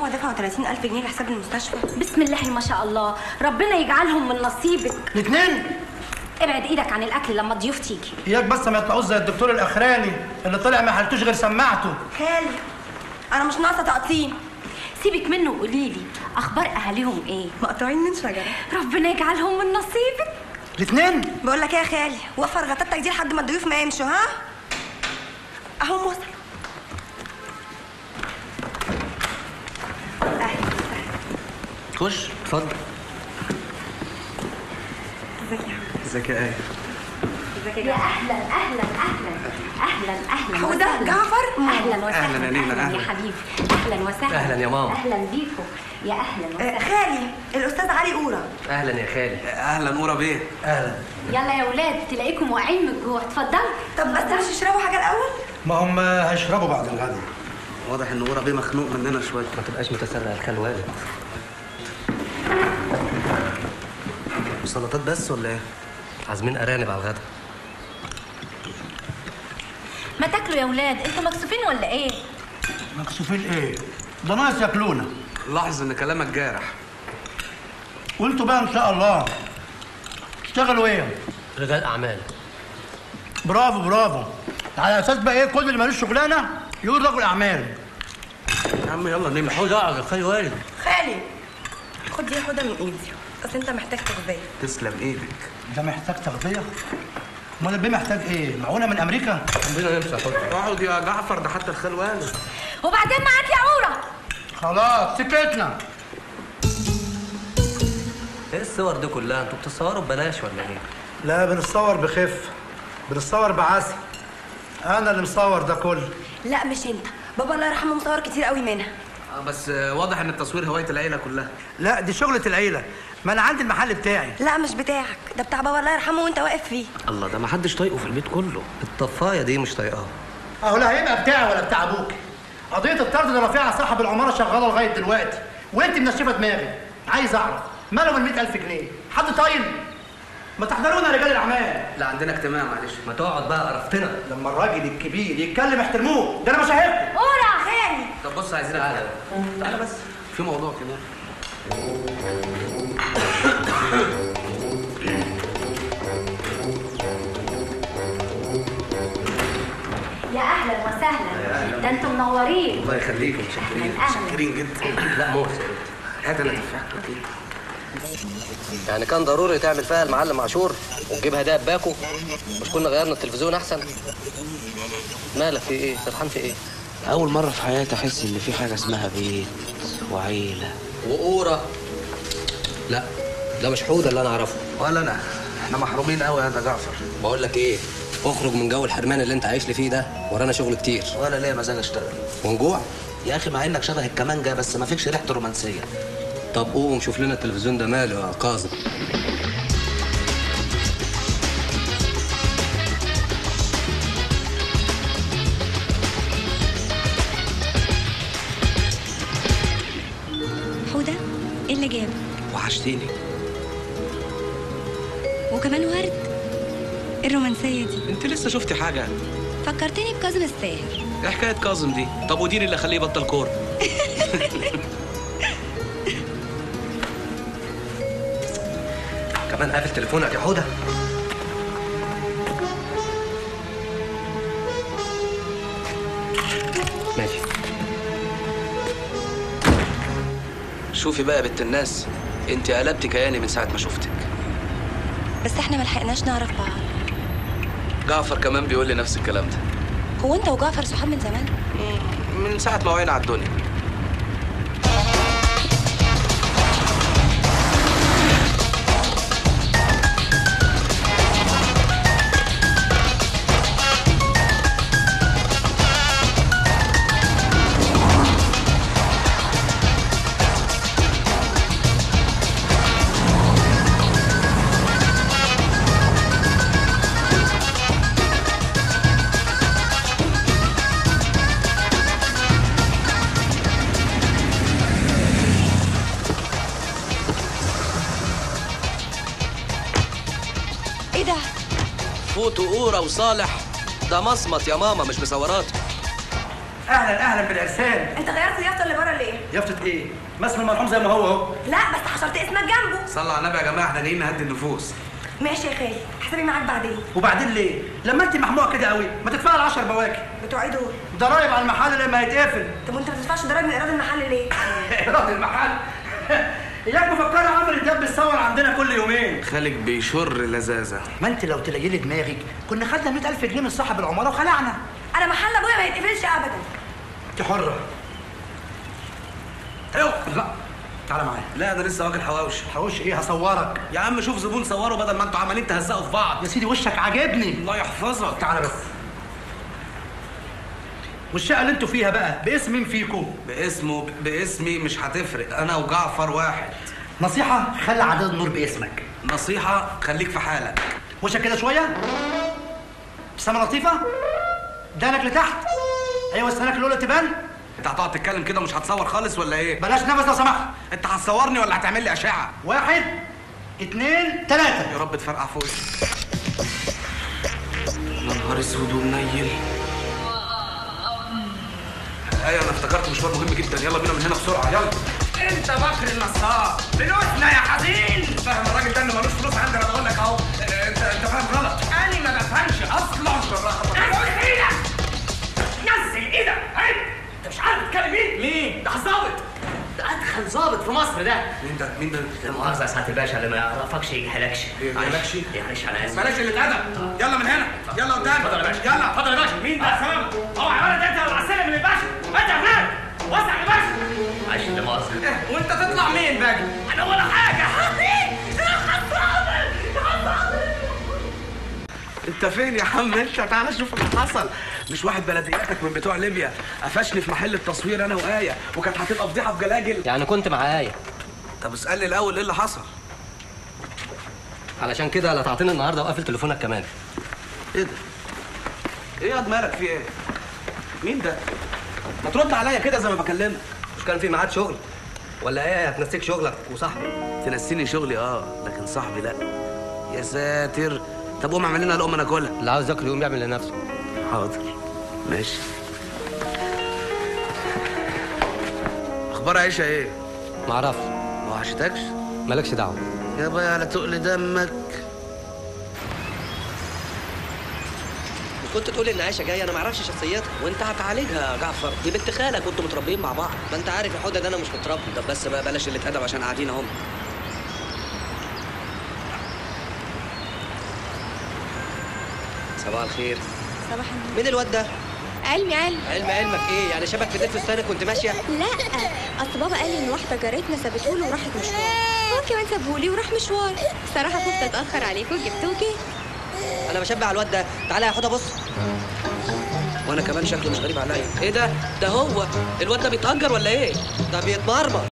هو دفعوا 30000 جنيه لحساب المستشفى بسم الله ما شاء الله ربنا يجعلهم من نصيبك الاثنين ابعد ايدك عن الاكل لما الضيوف تيجي اياك بس ما يطلعوش زي الدكتور الاخراني اللي طلع ما حلتوش غير سماعته خالي انا مش ناقصه تقطيم سيبك منه وقولي لي اخبار اهاليهم ايه مقطوعين من شجره ربنا يجعلهم من نصيبك الاثنين بقول لك ايه يا خالي وفر غطاتك دي لحد ما الضيوف ما يمشوا ها اهو وصل اهلا خش اتفضل ازيك يا ازيك يا ايه ازيك يا اهلا اهلا اهلا اهلا اهلا حودة، وسهلا. جعفر. اهلا وسهلا أهلا يا نينا، اهلا يا أهلا. حبيبي اهلا وسهلا أهلا يا ماما. اهلا بيكم يا اهلا آه، وسهلا خالي الاستاذ علي قوره اهلا يا خالي اهلا نورة بيه اهلا يلا يا ولاد تلاقيكم واقعين من الجوع اتفضلوا طب بس مش تشربوا حاجه الاول ما هم هيشربوا بعد الغدا واضح ان نورة بيه مخنوق مننا شويه ما تبقاش متسرع يا خال والد سلطات بس ولا ايه عازمين ارانب على الغدا ما تاكلوا يا ولاد انتوا مكسوفين ولا ايه مكسوفين ايه ده ناقص ياكلونا لاحظ ان كلامك جارح وانتوا بقى ان شاء الله تشتغلوا ايه رجال اعمال برافو برافو على اساس بقى ايه كل اللي مالوش شغلانه يقول رجل اعمال يا عم يلا نمشي حوض اقعد يا خالي والد خالي خد دي حوده من ايدي اصل انت محتاج تغذيه تسلم ايدك ده محتاج تغذيه امال البيه محتاج ايه معونه من امريكا ربنا يمسح حوض اقعد يا جعفر ده حتى الخال والد وبعدين معاك يا عوره خلاص سكتنا ايه الصور دي كلها انتوا بتصوروا ببلاش ولا ايه لا بنتصور بخف بنتصور بعسل انا اللي مصور ده كله لا مش انت بابا الله يرحمه مصور كتير قوي منها آه بس آه، واضح ان التصوير هوايه العيله كلها لا دي شغلة العيلة ما انا عندي المحل بتاعي لا مش بتاعك ده بتاع بابا الله يرحمه وانت واقف فيه الله ده ما حدش طايقه في البيت كله الطفايه دي مش طايقاها اهو لا هيبقى بتاعي ولا بتاع ابوك قضية الطرد اللي رافعها صاحب العمارة شغالة لغاية دلوقتي وانت منشفة دماغي عايز اعرف مالهم ال 100000 جنيه حد طايل ما تحضرونا يا رجال الاعمال لا عندنا اجتماع معلش ما تقعد بقى قرفتنا لما الراجل الكبير يتكلم احترموه ده انا مشاهدكم عوره خالي طب بص عايزين تعالى تعالى بس في موضوع كده يا اهلا وسهلا ده انتوا منورين الله يخليكم متشكرين أهلاً، أهلاً. متشكرين جدا لا موسى هات انا تفاح يعني كان ضروري تعمل فيها المعلم عاشور وتجيب هدايا باكو مش كنا غيرنا التلفزيون احسن مالك في ايه فرحان في ايه أول مرة في حياتي أحس إن في حاجة اسمها بيت وعيلة وقوره لا ده مش حوده اللي انا اعرفه ولا انا احنا محرومين قوي يا ده جعفر بقول لك ايه اخرج من جو الحرمان اللي انت عايش لي فيه ده ورانا شغل كتير ولا ليا مزاج أشتغل ونجوع يا أخي مع إنك شبه الكمانجة بس ما فيكش ريحة الرومانسية طب قوم شوف لنا التلفزيون ده ماله يا كاظم حودة ايه اللي جاب وحشتيني وكمان ورد ايه الرومانسية دي أنت لسه شفتي حاجة فكرتني بكاظم الساهر إيه حكاية كاظم دي طب ودين اللي خليه يبطل كورة كمان قافل تليفونك يا حوده ماشي شوفي بقى يا بنت الناس أنت قلبتي كياني من ساعة ما شفتك بس احنا ملحقناش نعرف بعض جعفر كمان بيقول لي نفس الكلام ده هو انت وجعفر صحاب من زمان من ساعة ما وعينا على الدنيا ايه ده فوت وقوره وصالح ده مصمت يا ماما مش مصورات اهلا اهلا بالعرسان انت غيرت اليافطه اللي بره ليه يافطة ايه؟ ما اسم المرحوم زي ما هو اهو لا بس حشرت اسمك جنبه صلوا على النبي يا جماعه احنا جايين نهدي النفوس ماشي يا خالي حسابي معاك بعدين وبعدين ليه؟ لما انت محموقه كده قوي ما تدفعي العشر بواكي بتوع ايه دول ضرايب على المحل لما هيتقفل طب وانت ما بتدفعش ضرايب من ايراد المحل ليه ايراد المحل اياك مفكره عمرو دياب بيتصور عندنا كل يومين خالك بيشر لذاذه ما انت لو تليلي دماغك كنا خدنا 100000 جنيه من صاحب العماره وخلعنا انا محل ابويا ما يتقفلش ابدا انت حره ايوه لا تعالى معايا لا انا لسه واكل حواوشي حوش ايه هصورك يا عم شوف زبون صوره بدل ما انتوا عمالين تهزقوا في بعض يا سيدي وشك عاجبني الله يحفظك تعالى بس والشقه اللي انتوا فيها بقى باسم مين فيكم باسمه باسمي مش هتفرق انا وجعفر واحد نصيحه خلي عدد النور باسمك نصيحه خليك في حالك وشك كده شويه ابتسامه لطيفه دانك لتحت ايوه استناك الاولى تبان انت هتقعد تتكلم كده ومش هتصور خالص ولا ايه بلاش نفس لو سمحت انت هتصورني ولا هتعمل لي اشعه واحد اتنين تلاته يا رب تفرقع في وشي يا نهار اسود ومنيل ايوه انا افتكرت مشوار مهم جدا يلا بينا من هنا بسرعه يلا انت بكر النصاب فلوسنا يا حزين فاهم الراجل ده انه ملوش فلوس عندنا انا بقول لك اهو اه، انت انت فاهم غلط انا ما بفهمش اصلا نزل ايدك نزل ايدك عيب انت مش عارف تتكلم مين مين ده ظابط ده ادخل ظابط في مصر ده مين ده مين ده لا مؤاخذة يا سعادة الباشا اللي ما يعرفكش يجهلكش إيه، ما يجهلكش؟ معلش انا اسف بلاش اللي اتقدم يلا من هنا يلا قدام اتفضل يا باشا. يلا اتفضل يا باشا مين ده سلام اوعى يا ولد انت على السلم من الباشا انت هناك وسع يا باشا معلش لا مؤاخذة وانت تطلع مين باجي انا ولا حاجه انت فين يا عم انت تعالى شوف اللي حصل مش واحد بلدياتك من بتوع ليبيا قفشني في محل التصوير انا وآية وكانت هتبقى فضيحه في جلاجل يعني كنت مع آية طب اسالني الاول ايه اللي حصل علشان كده قطعتني النهارده وقافل تليفونك كمان ايه ده ايه يا مالك في ايه مين ده ما ترد عليا كده زي ما بكلمك مش كان في ميعاد شغل ولا ايه هتنسيك شغلك وصاحبي تنسيني شغلي اه لكن صاحبي لا يا ساتر طب قوم اعمل لنا لقمه ناكلها اللي عاوز ياكل يقوم يعمل لنفسه حاضر ماشي اخبار عيشه ايه معرفش ما وحشتكش مالكش دعوه يابا على تقل دمك كنت تقول ان عائشه جايه انا ما اعرفش شخصيتها وانت هتعالجها يا جعفر دي بنت خالك وانتوا متربيين مع بعض ما انت عارف يا حوده ده انا مش متربي طب بس بقى بلاش اللي اتقدم عشان قاعدين اهم صباح الخير صباح النور مين الواد ده علمي علم علم علمك ايه يعني شبك في ديل فستانك وانت ماشيه لا اصل بابا قال لي ان واحده جارتنا سابته له وراحت مشوار هو كمان سابهولي وراح مشوار صراحه خفت اتاخر عليكم جبتوكي انا بشبع على الواد ده تعالى يا حوده بص وانا كمان شكله مش غريب عليا ايه ده ده هو الواد ده بيتهجر ولا ايه ده بيتمرمط